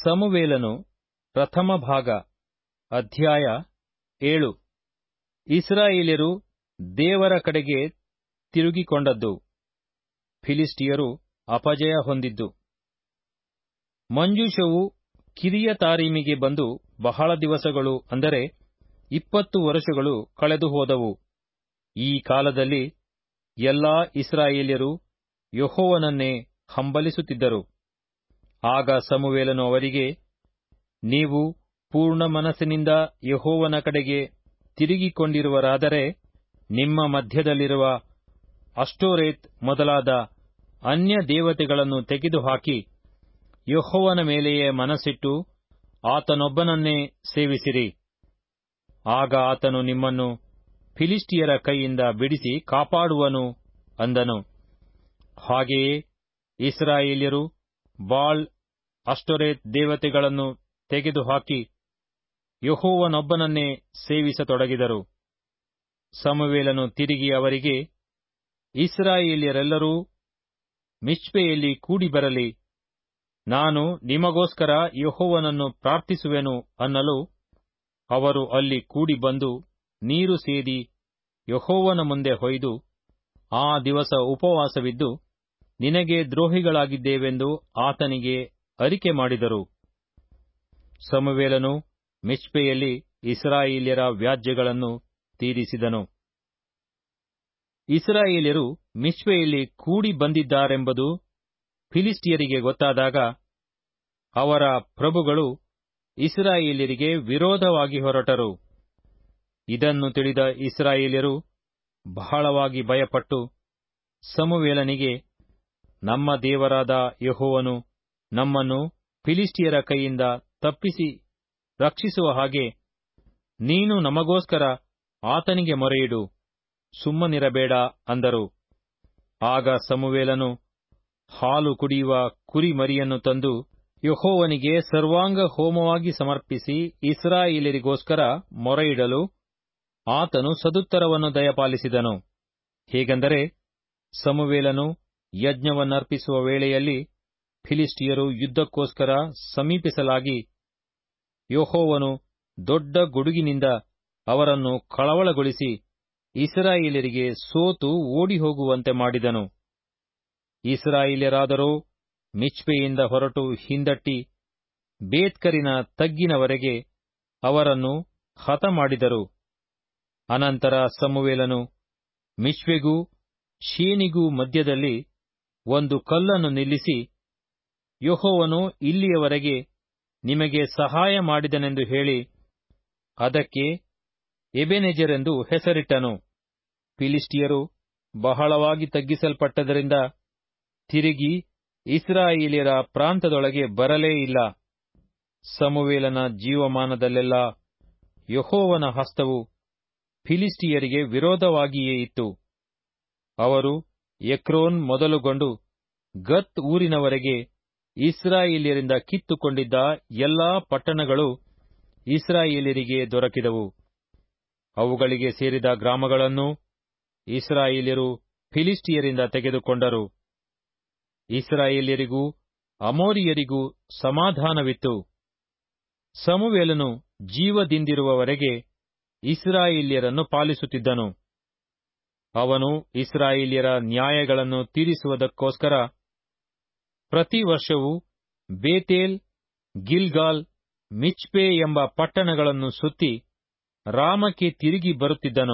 ಸಮುವೇಲನು ಪ್ರಥಮ ಭಾಗ ಅಧ್ಯಾಯ ಏಳು ಇಸ್ರಾಯೇಲ್ಯರು ದೇವರ ಕಡೆಗೆ ತಿರುಗಿಕೊಂಡದ್ದು ಫಿಲಿಸ್ಟಿಯರು ಅಪಜಯ ಹೊಂದಿದ್ದು ಮಂಜೂಷವು ಕಿರಿಯತಾರೀಮಿಗೆ ಬಂದು ಬಹಳ ದಿವಸಗಳು ಅಂದರೆ ಇಪ್ಪತ್ತು ವರುಷಗಳು ಕಳೆದು ಹೋದವು ಈ ಕಾಲದಲ್ಲಿ ಎಲ್ಲಾ ಇಸ್ರಾಯೇಲ್ಯರು ಯೆಹೋವನನ್ನೇ ಹಂಬಲಿಸುತ್ತಿದ್ದರು ಆಗ ಸಮುವೇಲನು ಅವರಿಗೆ ನೀವು ಪೂರ್ಣ ಮನಸ್ಸಿನಿಂದ ಯೆಹೋವನ ಕಡೆಗೆ ತಿರುಗಿಕೊಂಡಿರುವರಾದರೆ ನಿಮ್ಮ ಮಧ್ಯದಲ್ಲಿರುವ ಅಷ್ಟೋರೇತ್ ಮೊದಲಾದ ಅನ್ಯ ದೇವತೆಗಳನ್ನು ತೆಗೆದುಹಾಕಿ ಯೆಹೋವನ ಮೇಲೆಯೇ ಮನಸ್ಸಿಟ್ಟು ಆತನೊಬ್ಬನನ್ನೇ ಸೇವಿಸಿರಿ ಆಗ ಆತನು ನಿಮ್ಮನ್ನು ಫಿಲಿಸ್ಟಿಯರ ಕೈಯಿಂದ ಬಿಡಿಸಿ ಕಾಪಾಡುವನು ಅಂದನು ಹಾಗೆಯೇ ಇಸ್ರಾಯೇಲ್ಯರು ಬಾಳ್ ಅಷ್ಟೊರೇತ್ ದೇವತೆಗಳನ್ನು ತೆಗೆದುಹಾಕಿ ಯೆಹೋವನೊಬ್ಬನನ್ನೇ ಸೇವಿಸತೊಡಗಿದರು ಸಮುವೇಲನು ತಿರುಗಿ ಅವರಿಗೆ ಇಸ್ರಾಯೇಲ್ಯರೆಲ್ಲರೂ ಮಿಚ್ಪೆಯಲ್ಲಿ ಕೂಡಿ ಬರಲಿ ನಾನು ನಿಮಗೋಸ್ಕರ ಯೆಹೋವನನ್ನು ಪ್ರಾರ್ಥಿಸುವೆನು ಅನ್ನಲು ಅವರು ಅಲ್ಲಿ ಕೂಡಿ ಬಂದು ನೀರು ಸೇದಿ ಯೆಹೋವನ ಮುಂದೆ ಹೊಯ್ದು ಆ ದಿವಸ ಉಪವಾಸವಿದ್ದು ನಿನಗೆ ದ್ರೋಹಿಗಳಾಗಿದ್ದೇವೆಂದು ಆತನಿಗೆ ಅರಿಕೆ ಮಾಡಿದರು ಸಮುವೇಲನು ಮಿಚ್ಪೆಯಲ್ಲಿ ಇಸ್ರಾಯೇಲ್ಯರ ವ್ಯಾಜ್ಯಗಳನ್ನು ತೀರಿಸಿದನು ಇಸ್ರಾಯೇಲ್ಯರು ಮಿಚ್ಪೆಯಲ್ಲಿ ಕೂಡಿ ಬಂದಿದ್ದಾರೆಂಬುದು ಫಿಲಿಸ್ಟಿಯರಿಗೆ ಗೊತ್ತಾದಾಗ ಅವರ ಪ್ರಭುಗಳು ಇಸ್ರಾಯೇಲ್ಯರಿಗೆ ವಿರೋಧವಾಗಿ ಹೊರಟರು ಇದನ್ನು ತಿಳಿದ ಇಸ್ರಾಯೇಲ್ಯರು ಬಹಳವಾಗಿ ಭಯಪಟ್ಟು ಸಮುವೇಲನಿಗೆ ನಮ್ಮ ದೇವರಾದ ಯೆಹೋವನು ನಮ್ಮನ್ನು ಫಿಲಿಸ್ಟಿಯರ ಕೈಯಿಂದ ತಪ್ಪಿಸಿ ರಕ್ಷಿಸುವ ಹಾಗೆ ನೀನು ನಮಗೋಸ್ಕರ ಆತನಿಗೆ ಮೊರೆಯಿಡು ಸುಮ್ಮನಿರಬೇಡ ಅಂದರು ಆಗ ಸಮುವೇಲನು ಹಾಲು ಕುಡಿಯುವ ಕುರಿ ಮರಿಯನ್ನು ತಂದು ಯೆಹೋವನಿಗೆ ಸರ್ವಾಂಗ ಹೋಮವಾಗಿ ಸಮರ್ಪಿಸಿ ಇಸ್ರಾಯೇಲರಿಗೋಸ್ಕರ ಮೊರೆಯಿಡಲು ಆತನು ಸದುತ್ತರವನ್ನು ದಯಪಾಲಿಸಿದನು ಹೇಗೆಂದರೆ ಸಮುವೇಲನು ಯಜ್ಞವನ್ನರ್ಪಿಸುವ ವೇಳೆಯಲ್ಲಿ ಫಿಲಿಸ್ಟಿಯರು ಯುದ್ಧಕ್ಕೋಸ್ಕರ ಸಮೀಪಿಸಲಾಗಿ ಯೆಹೋವನು ದೊಡ್ಡ ಗುಡುಗಿನಿಂದ ಅವರನ್ನು ಕಳವಳಗೊಳಿಸಿ ಇಸ್ರಾಯೇಲರಿಗೆ ಸೋತು ಓಡಿಹೋಗುವಂತೆ ಮಾಡಿದನು ಇಸ್ರಾಯೇಲ್ಯರಾದರೋ ಮಿಚ್ಪೆಯಿಂದ ಹೊರಟು ಹಿಂದಟ್ಟಿ ಬೇತ್ಕರಿನ ತಗ್ಗಿನವರೆಗೆ ಅವರನ್ನು ಹತಮಾಡಿದರು ಅನಂತರ ಸಮುವೇಲನು ಮಿಚ್ವೆಗೂ ಶೇನಿಗೂ ಮಧ್ಯದಲ್ಲಿ ಒಂದು ಕಲ್ಲನ್ನು ನಿಲ್ಲಿಸಿ ಯೆಹೋವನು ಇಲ್ಲಿಯವರೆಗೆ ನಿಮಗೆ ಸಹಾಯ ಮಾಡಿದನೆಂದು ಹೇಳಿ ಅದಕ್ಕೆ ಎಬೆನೆಜರೆಂದು ಹೆಸರಿಟ್ಟನು ಫಿಲಿಸ್ಟಿಯರು ಬಹಳವಾಗಿ ತಗ್ಗಿಸಲ್ಪಟ್ಟದರಿಂದ ತಿರುಗಿ ಇಸ್ರಾಯೇಲ್ಯರ ಪ್ರಾಂತದೊಳಗೆ ಬರಲೇ ಇಲ್ಲ ಸಮುವೇಲನ ಜೀವಮಾನದಲ್ಲೆಲ್ಲ ಯೆಹೋವನ ಹಸ್ತವು ಫಿಲಿಸ್ಟಿಯರಿಗೆ ವಿರೋಧವಾಗಿಯೇ ಇತ್ತು ಅವರು ಎಕ್ರೋನ್ ಮೊದಲುಗೊಂಡು ಗತ್ ಊರಿನವರೆಗೆ ಇಸ್ರಾಯೇಲ್ಯರಿಂದ ಕಿತ್ತುಕೊಂಡಿದ್ದ ಎಲ್ಲಾ ಪಟ್ಟಣಗಳು ಇಸ್ರಾಯೇಲ್ಯರಿಗೆ ದೊರಕಿದವು ಅವುಗಳಿಗೆ ಸೇರಿದ ಗ್ರಾಮಗಳನ್ನೂ ಇಸ್ರಾಯೇಲ್ಯರು ಫಿಲಿಸ್ಟಿಯರಿಂದ ತೆಗೆದುಕೊಂಡರು ಇಸ್ರಾಯೇಲ್ಯರಿಗೂ ಅಮೋರಿಯರಿಗೂ ಸಮಾಧಾನವಿತ್ತು ಸಮುವೇಲನು ಜೀವದಿಂದಿರುವವರೆಗೆ ಇಸ್ರಾಯೇಲ್ಯರನ್ನು ಪಾಲಿಸುತ್ತಿದ್ದನು ಅವನು ಇಸ್ರಾಯೇಲ್ಯರ ನ್ಯಾಯಗಳನ್ನು ತೀರಿಸುವುದಕ್ಕೋಸ್ಕರ ಪ್ರತಿ ವರ್ಷವೂ ಬೇತೇಲ್ ಗಿಲ್ಗಾಲ್ ಮಿಚ್ಪೆ ಎಂಬ ಪಟ್ಟಣಗಳನ್ನು ಸುತ್ತಿ ರಾಮಕ್ಕೆ ತಿರುಗಿ ಬರುತ್ತಿದ್ದನು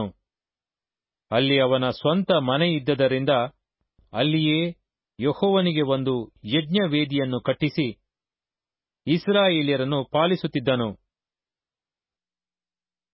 ಅಲ್ಲಿ ಅವನ ಸ್ವಂತ ಮನೆಯಿದ್ದದರಿಂದ ಅಲ್ಲಿಯೇ ಯೆಹೋವನಿಗೆ ಒಂದು ಯಜ್ಞವೇದಿಯನ್ನು ಕಟ್ಟಿಸಿ ಇಸ್ರಾಯೇಲ್ಯರನ್ನು ಪಾಲಿಸುತ್ತಿದ್ದನು